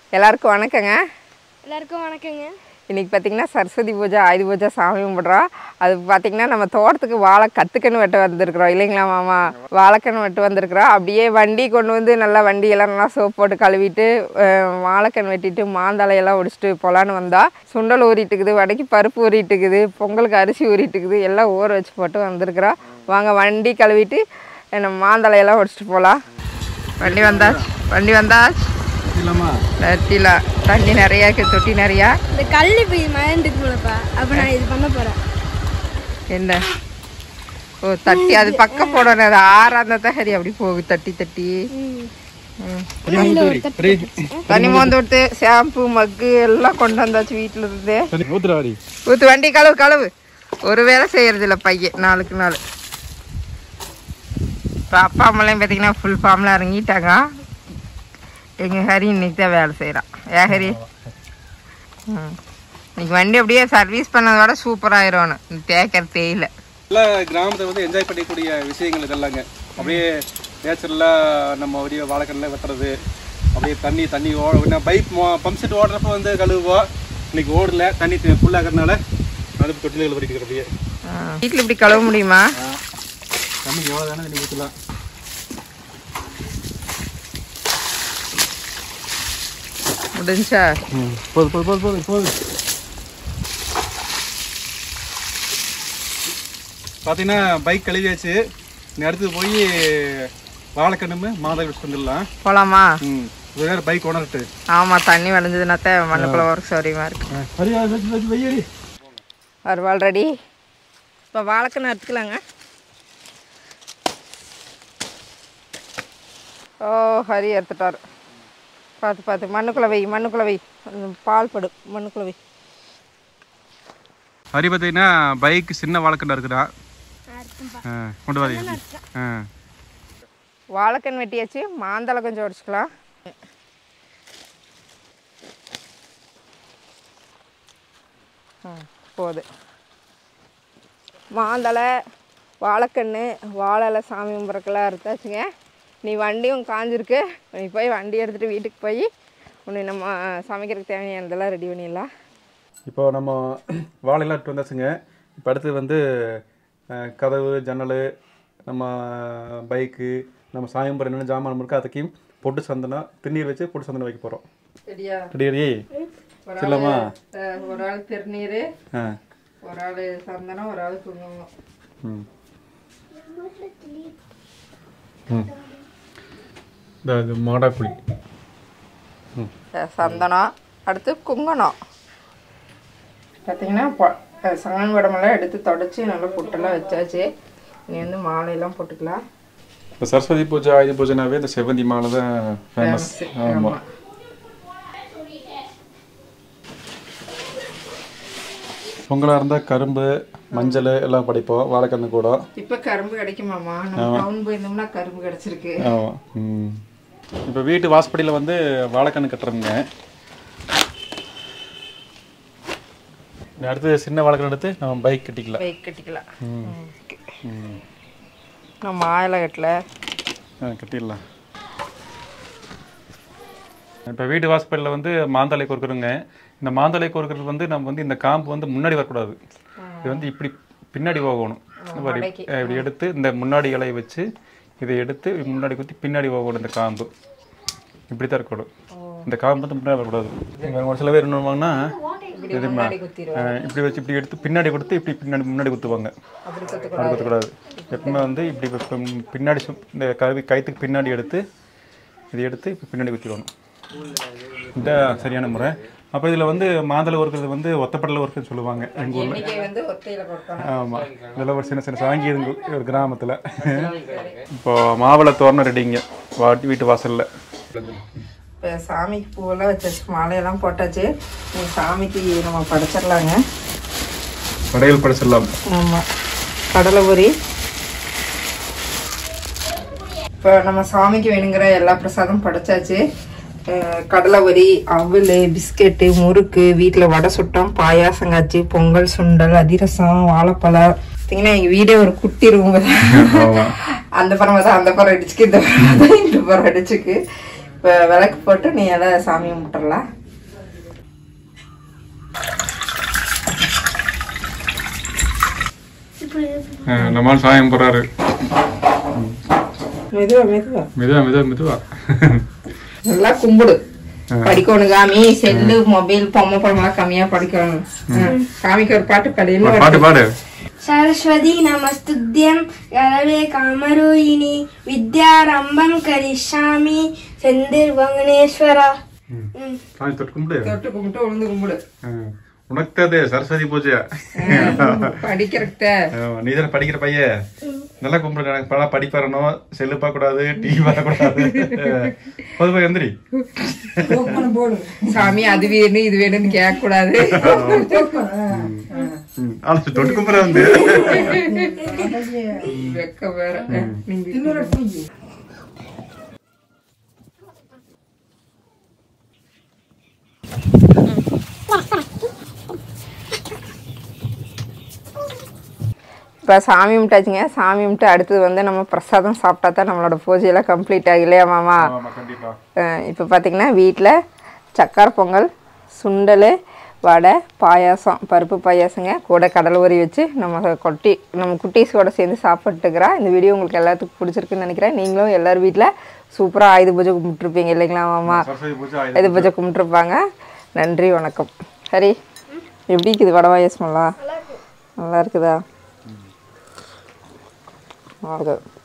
எல்லாருக்கும் வணக்கங்க எல்லாருக்கும் வணக்கங்க இன்னைக்கு பார்த்தீங்கன்னா சரஸ்வதி பூஜை ஆயுத பூஜை சாமி கும்பிட்றோம் அது பார்த்தீங்கன்னா நம்ம தோட்டத்துக்கு வாழை கற்றுக்கன்னு வெட்ட வந்திருக்கிறோம் இல்லைங்களா மாமா வாழைக்கன்று வெட்ட வந்திருக்கிறோம் அப்படியே வண்டி கொண்டு வந்து நல்லா வண்டியெல்லாம் நல்லா சோப் போட்டு கழுவிட்டு அஹ், வாழைக்கன்று வெட்டிட்டு மாந்தலையெல்லாம் ஒடிச்சிட்டு போகலான்னு வந்தா சுண்டல் ஊறிட்டு இருக்குது வடைக்கு பருப்பு ஊறிட்டு இருக்குது பொங்கலுக்கு அரிசி ஊறிட்டு இருக்குது எல்லாம் ஊற வச்சு போட்டு வந்திருக்கிறோம் வாங்க வண்டி கழுவிட்டு அஹ், நம்ம மாந்தலையெல்லாம் ஒடிச்சிட்டு போகலாம் வண்டி வந்தாச்சு வண்டி வந்தாச்சு இல்லம்மா தட்டில தண்ணி நிறையா இருக்குது தொட்டி நிறையா இந்த கள்ளி போய் மயந்துக்கு போலப்பா அப்போ நான் இது பண்ண போகிறேன் என்ன ஓ தட்டி அது பக்கம் போடணும் அது ஆறா இருந்தா தான் சரி அப்படி போகுது தட்டி தட்டி ம். தண்ணி மோந்து விட்டு ஷாம்பு மக்கு எல்லாம் கொண்டு வந்தாச்சு வீட்டில் இருந்து ஊத்துறாடி ஊத்து வண்டி கழுவு கழுவு ஒரு வேலை செய்யறது இல்லை பையன் நாளுக்கு நாள் இப்போ அப்பா அம்மாலையும் பார்த்தீங்கன்னா ஃபுல் ஃபார்மில் இறங்கிட்டாங்க எங்கள் ஹரி இன்னைக்கு தான் வேலை செய்கிறான் ஏ ஹரி ம் இன்னைக்கு வண்டி அப்படியே சர்வீஸ் பண்ணதை விட சூப்பராகிரும் தேக்கிற தேயில எல்லா கிராமத்தை வந்து என்ஜாய் பண்ணிக்கூடிய விஷயங்கள் இதெல்லாங்க அப்படியே நேச்சுரலாக நம்ம அப்படியே வாழைக்கண்ணில் வெட்டுறது அப்படியே தண்ணி தண்ணி ஓட பைப் பம்ப் செட் ஓடுறப்ப வந்து கழுவுவோம் இன்னைக்கு ஓடல தண்ணி ஃபுல்லாகிறதுனால அடுப்பு தொட்டில்கள் வரைக்கும் அப்படியே வீட்டில் இப்படி கழுவ முடியுமா தண்ணி எவ்வளோ தானே தண்ணி ஊற்றலாம் முடிஞ்சா போது போது போது போது போது பார்த்தீங்கன்னா பைக் கழுவியாச்சு நீ அடுத்து போய் வாழைக்கண்ணுமே மாதவி வச்சுட்டு வந்துடலாம் போலாமா ம் ஒரு நேரம் பைக் உணர்ட்டு ஆமாம் தண்ணி வளைஞ்சதுன்னா தான் மண்ணுக்குள்ள ஒர்க் சௌரியமாக இருக்கு சரியா வச்சு வச்சு வையடி வருவாள் ரெடி இப்போ வாழைக்கண்ணு எடுத்துக்கலாங்க ஓ ஹரி எடுத்துட்டார் பார்த்து பார்த்து மண்ணுக்குள்ளே வை மண்ணுக்குள்ளே வை அந்த பால் படும் மண்ணுக்குள்ளே வை ஹரி பார்த்தீங்கன்னா பைக் சின்ன வாழைக்கண்டா இருக்குடா ஆ, கொண்டு வாதி ஆ வாழைக்கண் வெட்டியாச்சு மாந்தளை கொஞ்சம் உடச்சிக்கலாம் ம் போது மாந்தளை வாழைக்கண்ணு வாழை சாமி கும்பிட்றக்கெல்லாம் எடுத்தாச்சுங்க நீ வண்டியும் காஞ்சிருக்கு நீ போய் வண்டி எடுத்துகிட்டு வீட்டுக்கு போய் உன்னை நம்ம சமைக்கிறதுக்கு தேவையானதெல்லாம் ரெடி பண்ணிடலாம் இப்போ நம்ம வாழையெல்லாம் எடுத்து வந்தாச்சுங்க இப்போ அடுத்து வந்து அஹ், கதவு ஜன்னல் நம்ம பைக்கு நம்ம சாயம் போகிற என்னென்ன ஜாமான் இருக்கோ அதுக்கையும் பொட்டு சந்தனம் திருநீர் வச்சு பொட்டு சந்தனம் வைக்க போகிறோம் ரெடியா ரெடி சொல்லலாமா ஒரு ஆள் திருநீர் ஆ ஒரு ஆள் சந்தனம் ஒரு ஆள் குங்குமம் ம் ம் இந்த இது மாடாக்குழி ம் அஹ் சந்தனம் அடுத்து குங்கணம் பார்த்தீங்கன்னா பொ- அஹ் சாமி படமெல்லாம் எடுத்து தொடச்சி நல்லா பொட்டெல்லாம் வச்சாச்சு நீ வந்து மாலையெல்லாம் போட்டுக்கலாம் இப்போ சரஸ்வதி பூஜை ஆயுத பூஜைனாவே இந்த செவ்வந்தி மாலை தான் ஃபேமஸ் ஆமாம் பொங்கலாக இருந்தால் கரும்பு மஞ்சள் எல்லாம் படைப்போம் வாழைக்கண்ணு கூட இப்போ கரும்பு கிடைக்குமாம்மா நம்ம டவுன் போயிருந்தோம்னா கரும்பு கிடைச்சிருக்கு ஆமாம் ம் இப்போ வீட்டு வாசப்படியில் வந்து வாழைக்கண்ணு கட்டுறோங்க அடுத்து சின்ன வாழைக்கண்ணு எடுத்து நம்ம பைக் கட்டிக்கலாம் பைக் கட்டிக்கலாம் ம். நம்ம மாயில கட்டல ஆ கட்டிடலாம் இப்போ வீட்டு வாசப்படியில் வந்து மாந்தலை கொறுக்குறோங்க இந்த மாந்தலை கொறுக்கிறது வந்து நம்ம வந்து இந்த காம்பு வந்து முன்னாடி வரக்கூடாது இது வந்து இப்படி பின்னாடி போகணும் இந்த மாதிரி, அஹ், இப்படி எடுத்து இந்த முன்னாடி இலையை வச்சு இதை எடுத்து முன்னாடி குத்தி பின்னாடி போகணும் இந்த காம்பு இப்படி தான் இருக்கணும் இந்த காம்பு வந்து முன்னாடி வரக்கூடாது இங்க ஒரு சில பேர் என்ன பண்ணுவாங்கன்னா தெரியுமா அஹ், இப்படி வச்சு இப்படி எடுத்து பின்னாடி கொடுத்து இப்படி பின்னாடி முன்னாடி குத்துவாங்க அப்படி கற்று அப்படி குத்தக்கூடாது எப்பவுமே வந்து இப்படி இப்ப பின்னாடி சு- இந்த கருவி கயிற்றுக்கு பின்னாடி எடுத்து இதை எடுத்து இப்படி பின்னாடி குத்திடணும் இதுதான் சரியான முறை அப்போ இதில் வந்து மாந்தளை ஒர்க்கிறது வந்து ஒத்தப்படலை ஒர்க்குன்னு சொல்லுவாங்க எங்கள் ஊரில் இன்னைக்கு வந்து ஒத்தையில கொடுக்கணும் ஆமாம் இதெல்லாம் ஒரு சின்ன சின்ன சாங்கியதுங்க ஒரு கிராமத்தில் இப்போ மாவளை தோரணம் ரெடிங்க வாட்டி வீட்டு வாசலில் இப்போ சாமிக்கு பூவெல்லாம் வச்சாச்சு மாலையெல்லாம் போட்டாச்சு நீ சாமிக்கு நம்ம படைச்சிடலாங்க படையல் படைச்சிடலாம் ஆமாம் கடலை பொரி இப்போ நம்ம சாமிக்கு வேணுங்கிற எல்லா பிரசாதம் படைச்சாச்சு அஹ் கடலை பொரி அவல் பிஸ்கெட்டு முறுக்கு வீட்டில் வடை சுட்டோம் பாயாசம் காய்ச்சி பொங்கல் சுண்டல் அதிரசம் வாழைப்பழம் பார்த்தீங்கன்னா எங்கள் வீடே ஒரு குட்டி ரூம் ஆமாம் அந்த பறவை தான் அந்த பறவை அடிச்சுக்கு இந்த பறவை தான் இந்த பறவை அடிச்சுக்கு இப்போ விளக்கு போட்டு நீ எல்லாம் சாமி கும்பிட்டுறலாம் நம்மால் சாயம் போறாரு மெதுவா மெதுவா மெதுவா மெதுவா மெதுவா நல்லா கும்பிடு படிக்கணும் காமி செல்லு மொபைல் பொம்மை படமெல்லாம் கம்மியா படிக்கணும் ம். காமிக்கு ஒரு பாட்டு படியில் ஒரு பாட்டு பாடு सरस्वती नमस्तुभ्यं गरवे कामरूयिणी विद्यारम्भं करिष्यामि செந்திர்வங்கனேஸ்வரா சாமி தொட்டு கும்பிடு தொட்டு கும்பிட்டு உளுந்து கும்பிடு ஆ. உனக்குதே சரஸ்வதி பூஜை படிக்கிறத நீ தானே படிக்கிற பையன் நல்லா கும்பிடுங்க எனக்கு படம் படிப்பறணும் செல்லு பார்க்க கூடாது டிவி பார்க்க கூடாது போது போய் எந்திரி சாமி அது வேணும் இது வேணும்னு கேட்க கூடாது ம். ஆனா தொட்டு கும்பிட வந்து வெக்க வேற நீங்க இப்போ சாமி கும்பிட்டாச்சுங்க சாமி கும்பிட்டு அடுத்தது வந்து நம்ம பிரசாதம் சாப்பிட்டா தான் நம்மளோட பூஜையெல்லாம் கம்ப்ளீட் ஆகி இல்லையா மாமா ஆமா கண்டிப்பா இப்போ பார்த்தீங்கன்னா வீட்டில் சக்கரை பொங்கல் சுண்டல் வடை பாயாசம் பருப்பு பாயாசங்க கூட கடலை உரி வச்சு நம்ம கொட்டி நம்ம குட்டீஸோட சேர்ந்து சாப்பிட்டுக்கிறா இந்த வீடியோ உங்களுக்கு எல்லாத்துக்கும் பிடிச்சிருக்குன்னு நினைக்கிறேன் நீங்களும் எல்லார் வீட்டில் சூப்பராக ஆயுத பூஜை கும்பிட்டுருப்பீங்க இல்லைங்களா மாமா சரஸ்வதி பூஜை ஆயுத பூஜை கும்பிட்டுருப்பாங்க நன்றி வணக்கம் சரி எப்படி இருக்குது வடை பாயாசமெல்லாம் நல்லா இருக்குதா நல்லா இருக்குது